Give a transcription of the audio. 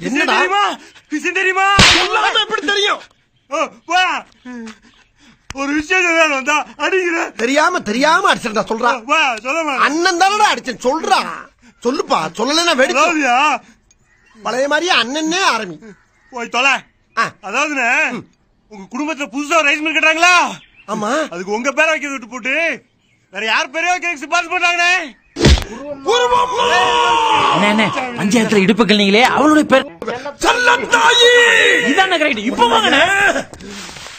என்னடா தெரியுமா விஷயம் தெரியுமா சொல்லாம எப்படி தெரியும் ஓ, வா. ஒரு விஷயம் சொல்ல வந்தா அடிக்கிற தெரியாம தெரியாம அடிச்சிருந்தா சொல்றா வா சொல்ல மாட்டேன் அண்ணன் தானடா அடிச்சேன் சொல்றா சொல்லுப்பா சொல்லலைன்னா வெடிச்சு அதாவதுயா பழைய மாதிரியே அண்ணனே ஆரம்பி போய் தொலை ஆ. அதாவதுண்ணே உங்க குடும்பத்துல புதுசா ஒரு ரைஸ் மில் கட்டுறாங்களா ஆமா அதுக்கு உங்க பேரை வைக்க விட்டு போட்டு வேற யார் பேரையோ கேக் சிபாரிசு பண்றாங்கண்ணே அண்ணே அண்ணே பஞ்சாயத்துல இடுப்பு கிள்னீங்களே அவளுடைய பேர் செல்லத்தாயி இதான கரெக்ட் இப்ப வாங்கண்ணே